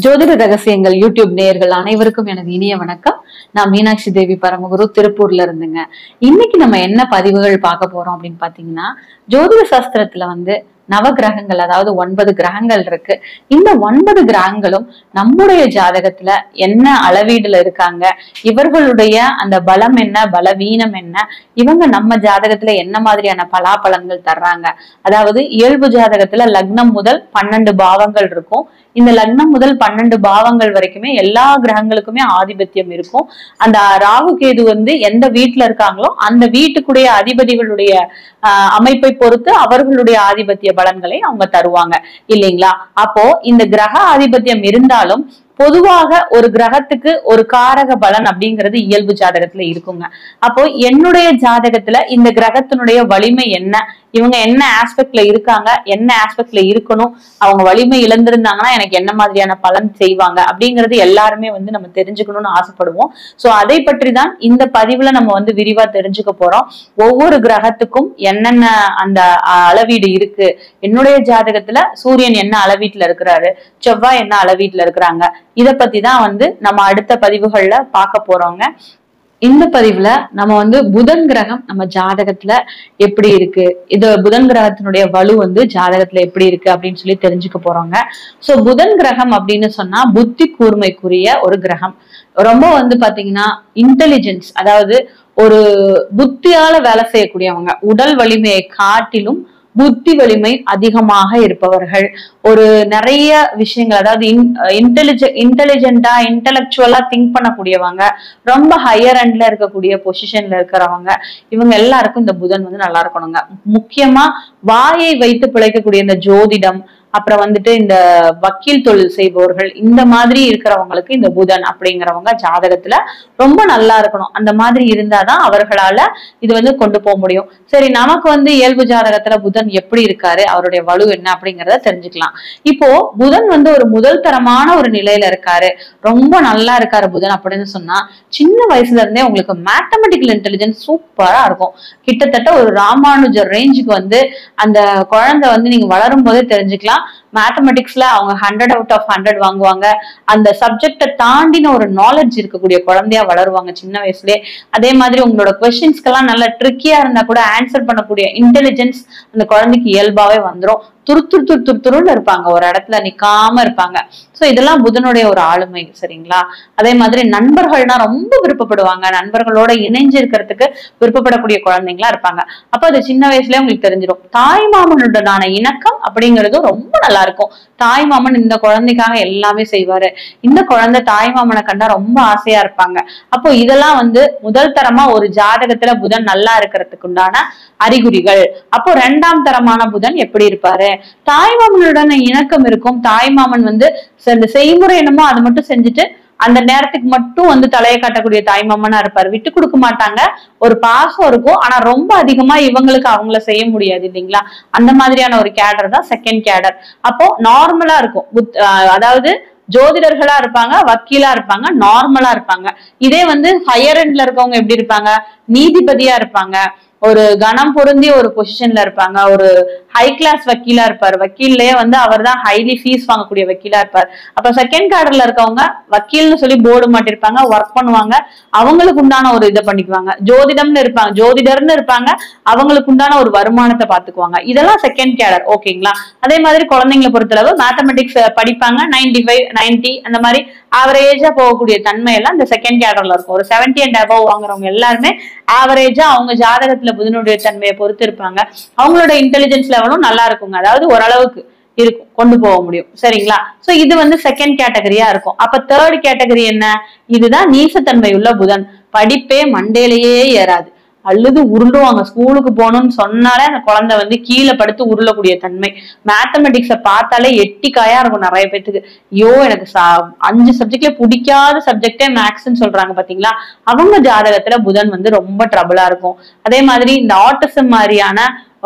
ஜோதிட ரகசியங்கள் யூடியூப் நேயர்கள் அனைவருக்கும் எனது இனிய வணக்கம் நான் மீனாட்சி தேவி பரமகுரு திருப்பூர்ல இருந்துங்க இன்னைக்கு நம்ம என்ன பதிவுகள் பார்க்க போறோம் அப்படின்னு பாத்தீங்கன்னா ஜோதிட சாஸ்திரத்துல வந்து நவகிரகங்கள் அதாவது ஒன்பது கிரகங்கள் இருக்கு இந்த ஒன்பது கிரகங்களும் நம்முடைய ஜாதகத்துல என்ன அளவீடுல இருக்காங்க இவர்களுடைய அந்த பலம் என்ன பலவீனம் என்ன இவங்க நம்ம ஜாதகத்துல என்ன மாதிரியான பலாபலன்கள் தர்றாங்க அதாவது இயல்பு ஜாதகத்துல லக்னம் முதல் பன்னெண்டு பாவங்கள் இருக்கும் இந்த லக்னம் முதல் பன்னெண்டு பாவங்கள் வரைக்குமே எல்லா கிரகங்களுக்குமே ஆதிபத்தியம் இருக்கும் அந்த ராகு கேது வந்து எந்த வீட்டுல இருக்காங்களோ அந்த வீட்டுக்குடைய அதிபதிகளுடைய ஆஹ், அமைப்பை பொறுத்து அவர்களுடைய ஆதிபத்திய பலன்களை அவங்க தருவாங்க இல்லைங்களா அப்போ இந்த கிரக ஆதிபத்தியம் இருந்தாலும் பொதுவாக ஒரு கிரகத்துக்கு ஒரு காரக பலன் அப்படிங்கிறது இயல்பு ஜாதகத்துல இருக்குங்க அப்போ என்னுடைய ஜாதகத்துல இந்த கிரகத்தினுடைய வலிமை என்ன இவங்க என்ன ஆஸ்பெக்ட்ல இருக்காங்க என்ன ஆஸ்பெக்ட்ல இருக்கணும் அவங்க வலிமை இழந்திருந்தாங்கன்னா எனக்கு என்ன மாதிரியான பலன் செய்வாங்க அப்படிங்கிறது எல்லாருமே வந்து நம்ம தெரிஞ்சுக்கணும்னு ஆசைப்படுவோம் சோ அதை பற்றி தான் இந்த பதிவுல நம்ம வந்து விரிவா தெரிஞ்சுக்க போறோம் ஒவ்வொரு கிரகத்துக்கும் என்னென்ன அந்த அஹ், அளவீடு இருக்கு என்னுடைய ஜாதகத்துல சூரியன் என்ன அளவீட்டுல இருக்கிறாரு செவ்வாய் என்ன அளவீட்டுல இருக்கிறாங்க இத பத்தி தான் வந்து நம்ம அடுத்த பதிவுகள்ல பார்க்க போறோங்க இந்த பதிவுல நம்ம வந்து புதன் கிரகம் நம்ம ஜாதகத்துல எப்படி இருக்கு இது புதன் கிரகத்தினுடைய வலு வந்து ஜாதகத்துல எப்படி இருக்கு அப்படின்னு சொல்லி தெரிஞ்சுக்க போறோங்க சோ புதன் கிரகம் அப்படின்னு சொன்னா புத்தி கூர்மைக்குரிய ஒரு கிரகம் ரொம்ப வந்து பாத்தீங்கன்னா இன்டெலிஜென்ஸ் அதாவது ஒரு புத்தியால வேலை செய்யக்கூடியவங்க உடல் வலிமையை காட்டிலும் புத்தி வலிமை அதிகமாக இருப்பவர்கள் ஒரு நிறைய விஷயங்கள் அதாவது இன்டெலிஜ இன்டெலிஜென்டா இன்டெலெக்சுவலா திங்க் பண்ணக்கூடியவங்க ரொம்ப ஹையர் எண்ட்ல இருக்கக்கூடிய பொசிஷன்ல இருக்கிறவங்க இவங்க எல்லாருக்கும் இந்த புதன் வந்து நல்லா இருக்கணுங்க முக்கியமா வாயை வைத்து பிழைக்கக்கூடிய இந்த ஜோதிடம் அப்புறம் வந்துட்டு இந்த வக்கீல் தொழில் செய்பவர்கள் இந்த மாதிரி இருக்கிறவங்களுக்கு இந்த புதன் அப்படிங்கிறவங்க ஜாதகத்துல ரொம்ப நல்லா இருக்கணும் அந்த மாதிரி இருந்தாதான் அவர்களால இது வந்து கொண்டு போக முடியும் சரி நமக்கு வந்து இயல்பு ஜாதகத்துல புதன் எப்படி இருக்காரு அவருடைய வலு என்ன அப்படிங்கறத தெரிஞ்சுக்கலாம் இப்போ புதன் வந்து ஒரு முதல் தரமான ஒரு நிலையில இருக்காரு ரொம்ப நல்லா இருக்காரு புதன் அப்படின்னு சொன்னா சின்ன வயசுல இருந்தே உங்களுக்கு மேத்தமெட்டிக்கல் இன்டெலிஜென்ஸ் சூப்பரா இருக்கும் கிட்டத்தட்ட ஒரு ராமானுஜர் ரேஞ்சுக்கு வந்து அந்த குழந்தை வந்து நீங்க வளரும் போதே தெரிஞ்சுக்கலாம் மேத்தமெட்டிக்ஸ்ல அவங்க ஹண்ட்ரட் அவுட் ஆஃப் ஹண்ட்ரட் வாங்குவாங்க அந்த சப்ஜெக்டை தாண்டின ஒரு நாலேஜ் இருக்கக்கூடிய குழந்தையா வளருவாங்க சின்ன வயசுலயே அதே மாதிரி உங்களோட கொஸ்டின்ஸ்க்கெல்லாம் நல்ல ட்ரிக்கியா இருந்தா கூட ஆன்சர் பண்ணக்கூடிய இன்டெலிஜென்ஸ் அந்த குழந்தைக்கு இயல்பாவே வந்துரும் துரு துரு துரு துரு துருன்னு இருப்பாங்க ஒரு இடத்துல நிக்காம இருப்பாங்க சோ இதெல்லாம் புதனுடைய ஒரு ஆளுமை சரிங்களா அதே மாதிரி நண்பர்கள்னா ரொம்ப விருப்பப்படுவாங்க நண்பர்களோட இணைஞ்சு இருக்கிறதுக்கு விருப்பப்படக்கூடிய குழந்தைங்களா இருப்பாங்க அப்ப அது சின்ன வயசுலயே உங்களுக்கு தெரிஞ்சிடும் தாய் மாமனுடனான இணக்கம் அப்படிங்கிறதும் ரொம்ப நல்லா இருக்கும் தாய் மாமன் இந்த குழந்தைக்காக எல்லாமே செய்வாரு இந்த குழந்தை தாய் மாமனை கண்டா ரொம்ப ஆசையா இருப்பாங்க அப்போ இதெல்லாம் வந்து முதல் தரமா ஒரு ஜாதகத்துல புதன் நல்லா இருக்கிறதுக்கு உண்டான அறிகுறிகள் அப்போ ரெண்டாம் தரமான புதன் எப்படி இருப்பாரு தாய் மாமனுடன் இணக்கம் இருக்கும் தாய் மாமன் வந்து ச- இந்த செய்முறை என்னமோ அதை மட்டும் செஞ்சுட்டு அந்த நேரத்துக்கு மட்டும் வந்து தலையை காட்டக்கூடிய தாய் மாமனா இருப்பாரு விட்டு கொடுக்க மாட்டாங்க ஒரு பாசம் இருக்கும் ஆனா ரொம்ப அதிகமா இவங்களுக்கு அவங்கள செய்ய முடியாது இல்லைங்களா அந்த மாதிரியான ஒரு கேடர் தான் செகண்ட் கேடர் அப்போ நார்மலா இருக்கும் புத்- ஆஹ் அதாவது ஜோதிடர்களா இருப்பாங்க வக்கீலா இருப்பாங்க நார்மலா இருப்பாங்க இதே வந்து ஹையர் எண்ட்ல இருக்கவங்க எப்படி இருப்பாங்க நீதிபதியா இருப்பாங்க ஒரு கணம் பொருந்திய ஒரு பொசிஷன்ல இருப்பாங்க ஒரு ஹை கிளாஸ் வக்கீலா இருப்பார் வக்கீல்லயே வந்து அவர் தான் ஹைலி ஃபீஸ் வாங்கக்கூடிய வக்கீலா இருப்பார் அப்ப செகண்ட் கார்டர்ல இருக்கவங்க வக்கீல்னு சொல்லி போர்டு மாட்டிருப்பாங்க ஒர்க் பண்ணுவாங்க அவங்களுக்கு உண்டான ஒரு இதை பண்ணிக்குவாங்க ஜோதிடம்னு இருப்பாங்க ஜோதிடர்னு இருப்பாங்க அவங்களுக்கு உண்டான ஒரு வருமானத்தை பாத்துக்குவாங்க இதெல்லாம் செகண்ட் கேடர் ஓகேங்களா அதே மாதிரி குழந்தைங்களை பொறுத்தளவு மேத்தமெட்டிக்ஸ் படிப்பாங்க 95 ஃபைவ் நைன்டி அந்த மாதிரி ஆவரேஜா போகக்கூடிய தன்மை எல்லாம் இந்த செகண்ட் கேடர்ல இருக்கும் ஒரு 70 அண்ட் அபவ் வாங்குறவங்க எல்லாருமே ஆவரேஜா அவங்க ஜாதகத்துல புதனுடைய தன்மையை பொறுத்து இருப்பாங்க அவங்களோட இன்டெலிஜென்ஸ் லெவலும் நல்லா இருக்குங்க அதாவது ஓரளவுக்கு இருக்கும் கொண்டு போக முடியும் சரிங்களா சோ இது வந்து செகண்ட் கேட்டகரியா இருக்கும் அப்ப தேர்ட் கேட்டகரி என்ன இதுதான் நீசத்தன்மை உள்ள புதன் படிப்பே மண்டையிலேயே ஏறாது அழுது உருளுவாங்க ஸ்கூலுக்கு போகணும்னு சொன்னாலே அந்த குழந்தை வந்து கீழே படுத்து உருளக்கூடிய தன்மை மேத்தமெட்டிக்ஸை பார்த்தாலே எட்டிக்காயா இருக்கும் நிறைய பேத்துக்கு ஐயோ எனக்கு ச- அஞ்சு சப்ஜெக்ட்ல பிடிக்காத சப்ஜெக்டே மேக்ஸ்ன்னு சொல்றாங்க பாத்தீங்களா அவங்க ஜாதகத்துல புதன் வந்து ரொம்ப ட்ரபிளா இருக்கும் அதே மாதிரி இந்த ஆட்டிசம் மாதிரியான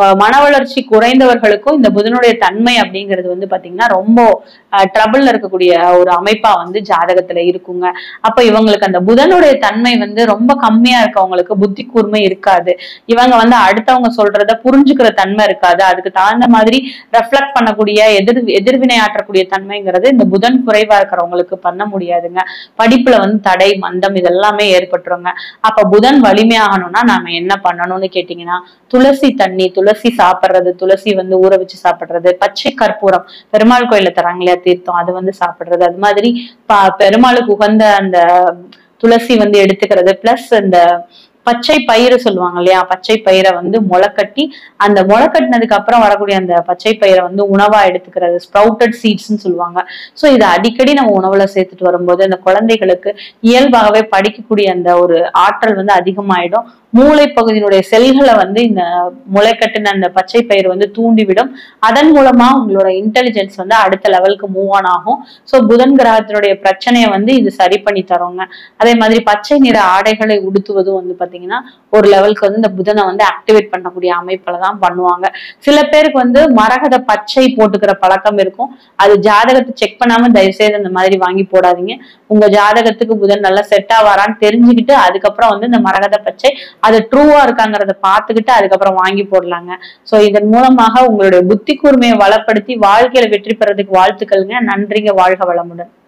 அஹ் மன வளர்ச்சி குறைந்தவர்களுக்கும் இந்த புதனுடைய தன்மை அப்படிங்கிறது வந்து பாத்தீங்கன்னா ரொம்ப ட்ரபிள்ல இருக்கக்கூடிய ஒரு அமைப்பா வந்து ஜாதகத்துல இருக்குங்க அப்ப இவங்களுக்கு அந்த புதனுடைய தன்மை வந்து ரொம்ப கம்மியா இருக்கவங்களுக்கு புத்தி கூர்மை இருக்காது இவங்க வந்து அடுத்தவங்க சொல்றத புரிஞ்சுக்கிற தன்மை இருக்காது அதுக்கு தகுந்த மாதிரி ரெஃப்ளெக்ட் பண்ணக்கூடிய எதிர் எதிர்வினை ஆற்றக்கூடிய தன்மைங்கிறது இந்த புதன் குறைவா இருக்கிறவங்களுக்கு பண்ண முடியாதுங்க படிப்புல வந்து தடை மந்தம் இதெல்லாமே ஏற்பட்டுருங்க அப்ப புதன் வலிமையாகணும்னா நாம என்ன பண்ணணும்னு கேட்டீங்கன்னா துளசி தண்ணி துளசி சாப்பிடுறது துளசி வந்து ஊற வச்சு சாப்பிடுறது பச்சை கற்பூரம் பெருமாள் கோயில்ல தராங்க இல்லையா தீர்த்தம் அது வந்து சாப்பிடுறது அது மாதிரி ப- பெருமாளுக்கு உகந்த அந்த துளசி வந்து எடுத்துக்கிறது பிளஸ் இந்த பச்சை பயிறு சொல்லுவாங்க இல்லையா பச்சை பயிரை வந்து முளைக்கட்டி அந்த முளைக்கட்டினதுக்கு அப்புறம் வரக்கூடிய அந்த பச்சை பயிரை வந்து உணவா எடுத்துக்கிறது ஸ்ப்ரவுட்டட் சீட்ஸ்னு சொல்லுவாங்க சோ இதை அடிக்கடி நம்ம உணவுல சேர்த்துட்டு வரும்போது அந்த குழந்தைகளுக்கு இயல்பாகவே படிக்கக்கூடிய அந்த ஒரு ஆற்றல் வந்து அதிகமாயிடும் மூளை பகுதியினுடைய செல்களை வந்து இந்த முளைக்கட்டின அந்த பச்சை பயிர் வந்து தூண்டிவிடும் அதன் மூலமா உங்களோட இன்டெலிஜென்ஸ் வந்து அடுத்த லெவலுக்கு மூவ் ஆன் ஆகும் சோ புதன் கிரகத்தினுடைய பிரச்சனையை வந்து இது சரி பண்ணி தருங்க அதே மாதிரி பச்சை நிற ஆடைகளை உடுத்துவதும் வந்து பாத்தீங்கன்னா ஒரு லெவலுக்கு வந்து இந்த புதனை வந்து ஆக்டிவேட் பண்ணக்கூடிய அமைப்புல தான் பண்ணுவாங்க சில பேருக்கு வந்து மரகத பச்சை போட்டுக்கிற பழக்கம் இருக்கும் அது ஜாதகத்தை செக் பண்ணாம தயவு செய்து அந்த மாதிரி வாங்கி போடாதீங்க உங்க ஜாதகத்துக்கு புதன் நல்லா செட் ஆவாரான்னு தெரிஞ்சுக்கிட்டு அதுக்கப்புறம் வந்து இந்த மரகத பச்சை அது ட்ரூவா இருக்காங்கிறத பார்த்துக்கிட்டு அதுக்கப்புறம் வாங்கி போடலாங்க சோ இதன் மூலமாக உங்களுடைய புத்தி கூர்மையை வளப்படுத்தி வாழ்க்கையில வெற்றி பெறதுக்கு வாழ்த்துக்கள்ங்க நன்றிங்க வாழ்க வளமுடன்